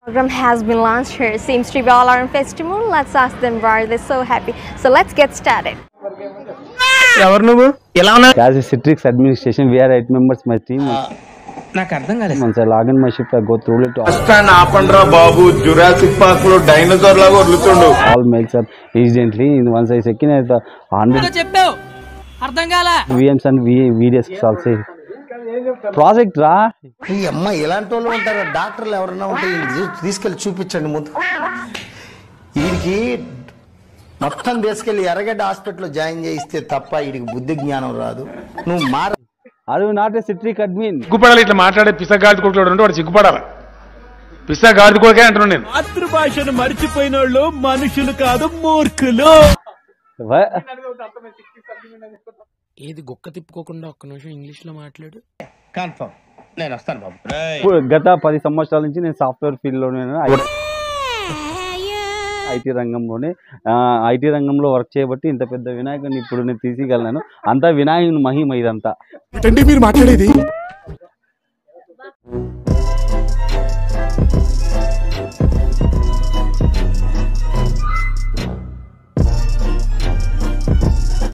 program has been launched here. Seems to be all around festival. Let's ask them why they're so happy. So let's get started. ఎవరు నువ్వు ఎలా ఉన్నా As a Citrix administration, we are eight members my team. నాకు అర్థం కాలేదు Once I log in my shift, I go through it. All, stand ఆపండ్రా బాబు Jurassic Park లో డైనోసార్ లాగా వదులుతుండు all makes up instantly. Once I check in, I the hundred చెప్పావు అర్థం కాలా VMs and V VDS also. Project రా ఈ అమ్మ ఇలాంటి వాళ్ళు ఉంటారు డాక్టర్లు ఎవరన్నా ఉంటే వీళ్ళకి తీ- తీసుకెళ్ళి చూపించండి ముందు వీడికి మొత్తం తీసుకెళ్ళి ఎర్రగడ్డ హాస్పిటల్లో జాయిన్ చేయిస్తే తప్ప వీడికి బుద్ధి జ్ఞానం రాదు నువ్వు మార are you not a Citrix admin? సిగ్గుపడాలి ఇట్లా మాట్లాడే పిసగాడి కొడుకులు ఉంటే వాడు సిగ్గుపడాలి పిసగాడి కొడుకే అంటున్నాను నేను మాతృభాషను మర్చిపోయిన వాళ్ళు మనుషులు కాదు మూర్ఖులు Why- ఏది గుక్క తిప్పుకోకుండా ఒక్క నిమిషం ఇంగ్లీష్ లో మాట్లాడు కన్ఫర్మ్ నేను వస్తాను బాబు ఇప్పుడు గత పది సంవత్సరాల నుంచి నేను సాఫ్ట్వేర్ ఫీల్డ్లోనే ఐటీ రంగంలోనే ఐటీ రంగంలో వర్క్ చేయబట్టి ఇంత పెద్ద వినాయకుడిని ఇప్పుడు నేను తీసిగలను అంతా వినాయకుని మహిమ ఇదంతా మీరు మాట్లాడేది